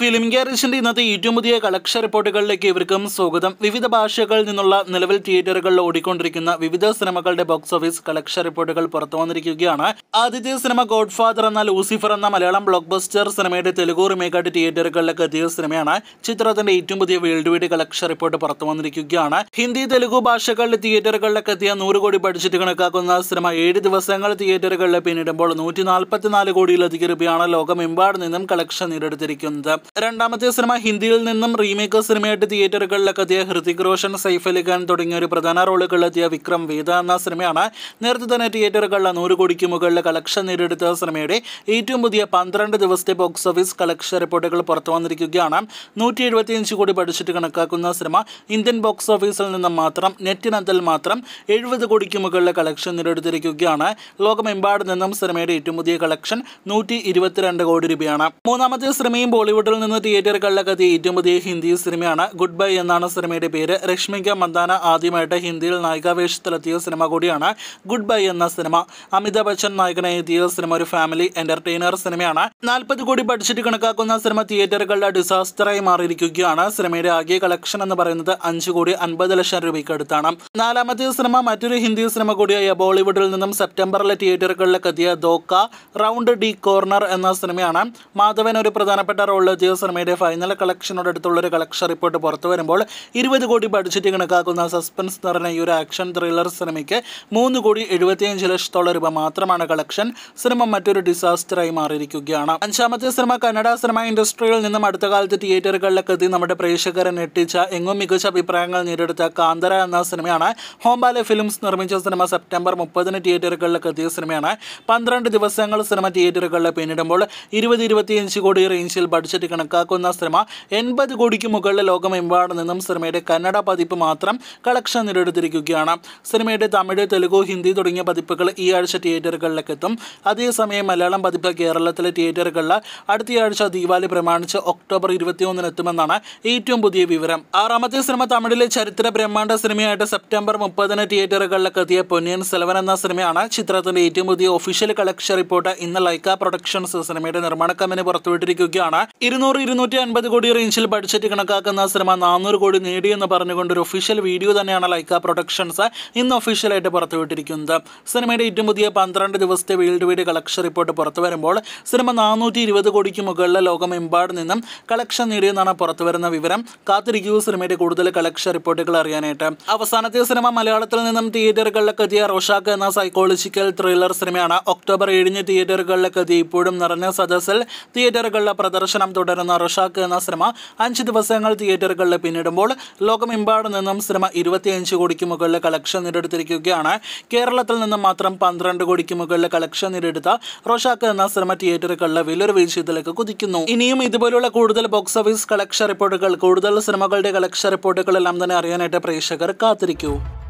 film ഗ്യാരേജിന്റെ ഇന്നത്തെ ഏറ്റവും പുതിയ കളക്ഷൻ റിപ്പോർട്ടുകളിലേക്ക് ഇവർക്കും സ്വാഗതം വിവിധ ഭാഷകളിൽ നിന്നുള്ള നിലവിൽ തിയേറ്ററുകളിൽ ഓടിക്കൊണ്ടിരിക്കുന്ന വിവിധ സിനിമകളുടെ ബോക്സ് ഓഫീസ് കളക്ഷൻ റിപ്പോർട്ടുകൾ പുറത്തു വന്നിരിക്കുകയാണ് ആദ്യത്തെ സിനിമ ഗോഡ് ഫാദർ എന്ന ലൂസിഫർ എന്ന മലയാളം ബ്ലോക്ക് ബസ്റ്റർ സിനിമയുടെ തെലുഗു റിമേക്കായിട്ട് തിയേറ്ററുകളിലേക്ക് എത്തിയ സിനിമയാണ് ചിത്രത്തിന്റെ ഏറ്റവും പുതിയ വേൾഡ് വൈഡ് കളക്ഷൻ റിപ്പോർട്ട് പുറത്തു വന്നിരിക്കുകയാണ് ഹിന്ദി തെലുഗു ഭാഷകളിലെ തിയേറ്ററുകളിലേക്ക് എത്തിയ നൂറ് കോടി ബഡ്ജറ്റ് കണക്കാക്കുന്ന സിനിമ ഏഴ് ദിവസങ്ങൾ തിയേറ്ററുകളിൽ പിന്നിടുമ്പോൾ നൂറ്റി നാൽപ്പത്തിനാല് കോടിയിലധികം രൂപയാണ് ലോകമെമ്പാട് നിന്നും കളക്ഷൻ നേടിയെടുത്തിരിക്കുന്നത് രണ്ടാമത്തെ സിനിമ ഹിന്ദിയിൽ നിന്നും റീമേക്ക് സിനിമയായിട്ട് തിയേറ്ററുകളിലൊക്കെ എത്തിയ ഹൃതിക് റോഷൻ സൈഫ് അലി ഖാൻ തുടങ്ങിയ ഒരു പ്രധാന റോളുകളിലെത്തിയ വിക്രം വേദ എന്ന സിനിമയാണ് നേരത്തെ തന്നെ തിയേറ്ററുകളിൽ നൂറ് കോടിക്ക് മുകളിൽ കളക്ഷൻ നേടിയെടുത്ത സിനിമയുടെ ഏറ്റവും പുതിയ പന്ത്രണ്ട് ദിവസത്തെ ബോക്സ് ഓഫീസ് കളക്ഷൻ റിപ്പോർട്ടുകൾ പുറത്തു വന്നിരിക്കുകയാണ് നൂറ്റി എഴുപത്തിയഞ്ച് കോടി ബഡ്ജറ്റ് കണക്കാക്കുന്ന സിനിമ ഇന്ത്യൻ ബോക്സ് ഓഫീസിൽ നിന്നും മാത്രം നെറ്റിനത്തിൽ മാത്രം എഴുപത് കോടിക്ക് മുകളിൽ കളക്ഷൻ നേടിയെടുത്തിരിക്കുകയാണ് ലോകമെമ്പാട് നിന്നും സിനിമയുടെ ഏറ്റവും പുതിയ കളക്ഷൻ നൂറ്റി ഇരുപത്തിരണ്ട് കോടി രൂപയാണ് മൂന്നാമത്തെ സിനിമയും ബോളിവുഡിൽ നിന്ന് തിയേറ്ററുകളിലൊക്കെ എത്തിയ ഏറ്റവും പുതിയ ഹിന്ദി സിനിമയാണ് ഗുഡ് ബൈ എന്നാണ് സിനിമയുടെ പേര് രശ്മിക മന്ദാന ആദ്യമായിട്ട് ഹിന്ദിയിൽ നായികാവേഷത്തിലെത്തിയ സിനിമ കൂടിയാണ് ഗുഡ് ബൈ എന്ന സിനിമ അമിതാഭ് ബച്ചൻ നായകനായി എത്തിയ സിനിമ ഒരു ഫാമിലി എന്റർടൈനർ സിനിമയാണ് നാൽപ്പത് കോടി ബഡ്ജറ്റ് കണക്കാക്കുന്ന സിനിമ തിയേറ്ററുകളുടെ ഡിസാസ്റ്ററായി മാറിയിരിക്കുകയാണ് സിനിമയുടെ ആകെ കളക്ഷൻ എന്ന് പറയുന്നത് അഞ്ച് കോടി അൻപത് ലക്ഷം രൂപയ്ക്ക് അടുത്താണ് നാലാമത്തെ സിനിമ മറ്റൊരു ഹിന്ദി സിനിമ കൂടിയായ ബോളിവുഡിൽ നിന്നും സെപ്റ്റംബറിലെ തിയേറ്ററുകളിലേക്ക് എത്തിയ ദോക്ക റൗണ്ട് ഡി കോർണർ എന്ന സിനിമയാണ് മാധവൻ ഒരു പ്രധാനപ്പെട്ട റോളിലെത്തിയ സിനിമയുടെ ഫൈനൽ കളക്ഷനോട് അടുത്തുള്ള ഒരു കളക്ഷൻ റിപ്പോർട്ട് പുറത്തു വരുമ്പോൾ ഇരുപത് കോടി ബഡ്ജറ്റ് കണക്കാക്കുന്ന സസ്പെൻസ് നിറഞ്ഞ ഈ ഒരു ആക്ഷൻ ത്രില്ലർ സിനിമയ്ക്ക് മൂന്ന് കോടി എഴുപത്തിയഞ്ച് ലക്ഷത്തോളം രൂപ മാത്രമാണ് കളക്ഷൻ സിനിമ മറ്റൊരു ഡിസാസ്റ്ററായി മാറിയിരിക്കുകയാണ് അഞ്ചാമത്തെ സിനിമ കന്നഡ സിനിമ ഇൻഡസ്ട്രിയിൽ നിന്നും അടുത്ത കാലത്ത് തിയേറ്ററുകളിലൊക്കെ എത്തി നമ്മുടെ പ്രേക്ഷകരെ ഞെട്ടിച്ച എങ്ങും മികച്ച അഭിപ്രായങ്ങൾ നേടിയെടുത്ത കാന്തര എന്ന സിനിമയാണ് ഹോംബാലെ ഫിലിംസ് നിർമ്മിച്ച സിനിമ സെപ്റ്റംബർ മുപ്പതിന് തിയേറ്ററുകളിലൊക്കെ എത്തിയ സിനിമയാണ് പന്ത്രണ്ട് ദിവസങ്ങൾ സിനിമ തിയേറ്ററുകളിൽ പിന്നിടുമ്പോൾ ഇരുപത് ഇരുപത്തിയഞ്ച് കോടി റേഞ്ചിൽ ബഡ്ജറ്റ് കണക്കാക്കുന്ന സിനിമ എൺപത് കോടിക്ക് മുകളിൽ ലോകമെമ്പാട് നിന്നും സിനിമയുടെ കന്നഡ പതിപ്പ് മാത്രം കളക്ഷൻ നേടിയെടുത്തിരിക്കുകയാണ് സിനിമയുടെ തമിഴ് തെലുഗു ഹിന്ദി തുടങ്ങിയ പതിപ്പുകൾ ഈ ആഴ്ച തിയേറ്ററുകളിലേക്ക് എത്തും അതേസമയം മലയാളം പതിപ്പ് കേരളത്തിലെ തിയേറ്ററുകളിൽ അടുത്തയാഴ്ച ദീപാവലി പ്രമാണിച്ച് ഒക്ടോബർ ഇരുപത്തിയൊന്നിന് എത്തുമെന്നാണ് ഏറ്റവും പുതിയ വിവരം ആറാമത്തെ സിനിമ തമിഴിലെ ചരിത്ര ബ്രഹ്മാണ്ഡ സിനിമയായിട്ട് സെപ്റ്റംബർ മുപ്പതിന് തിയേറ്ററുകളിലേക്ക് എത്തിയ പൊന്നിയൻ സെലവൻ എന്ന സിനിമയാണ് ചിത്രത്തിന്റെ ഏറ്റവും പുതിയ ഒഫീഷ്യൽ കളക്ഷൻ റിപ്പോർട്ട് ഇന്ന് ലൈക്ക പ്രൊഡക്ഷൻസ് സിനിമയുടെ നിർമ്മാണ കമ്പനി പുറത്തുവിട്ടിരിക്കുകയാണ് ഇരുന്നൂറ് ഇരുന്നൂറ്റി അൻപത് കോടി റേഞ്ചിൽ ബഡ്ജറ്റ് കണക്കാക്കുന്ന സിനിമ നാനൂറ് കോടി നേടിയെന്ന് പറഞ്ഞുകൊണ്ട് ഒരു ഒഫീഷ്യൽ വീഡിയോ തന്നെയാണ് ലൈക്ക പ്രൊഡക്ഷൻസ് ഇന്ന് ഒഫീഷ്യലായിട്ട് പുറത്തുവിട്ടിരിക്കുന്നത് സിനിമയുടെ ഏറ്റവും പുതിയ പന്ത്രണ്ട് ദിവസത്തെ വേൾഡ് വൈഡ് കളക്ഷൻ റിപ്പോർട്ട് പുറത്തു വരുമ്പോൾ സിനിമ നാനൂറ്റി ഇരുപത് കോടിക്ക് മുകളിൽ ലോകമെമ്പാട് നിന്നും കളക്ഷൻ നേടിയെന്നാണ് പുറത്തു വരുന്ന വിവരം കാത്തിരിക്കൂ സിനിമയുടെ കൂടുതൽ കളക്ഷൻ റിപ്പോർട്ടുകൾ അറിയാനായിട്ട് അവസാനത്തെ സിനിമ മലയാളത്തിൽ നിന്നും തിയേറ്ററുകളിലേക്ക് എത്തിയ റോഷാക്ക് എന്ന സൈക്കോളജിക്കൽ ത്രില്ലർ സിനിമയാണ് ഒക്ടോബർ ഏഴിന് തിയേറ്ററുകളിലേക്ക് എത്തി ഇപ്പോഴും നിറഞ്ഞ സദസ്സിൽ തിയേറ്ററുകളിലെ പ്രദർശനം തുടരുന്ന റോഷാക്ക് എന്ന സിനിമ അഞ്ച് ദിവസങ്ങൾ തിയേറ്ററുകളിൽ പിന്നിടുമ്പോൾ ലോകമെമ്പാട് നിന്നും സിനിമ ഇരുപത്തിയഞ്ച് കോടിക്ക് മുകളിൽ കളക്ഷൻ നേടിയെടുത്തിരിക്കുകയാണ് കേരളത്തിൽ നിന്നും മാത്രം പന്ത്രണ്ട് കോടിക്ക് മുകളിൽ കളക്ഷൻ നേടിയെടുത്ത റോഷാക്ക് എന്ന സിനിമ തിയേറ്ററുകളിലെ വലിയൊരു വീഴ്ചയിലേക്ക് കുതിക്കുന്നു ഇനിയും ഇതുപോലുള്ള കൂടുതൽ ബോക്സ് ഓഫീസ് കളക്ഷൻ റിപ്പോർട്ടുകൾ കൂടുതൽ സിനിമകളുടെ കളക്ഷൻ റിപ്പോർട്ടുകളെല്ലാം തന്നെ അറിയാനായിട്ട് പ്രേക്ഷകർ കാത്തിരിക്കൂ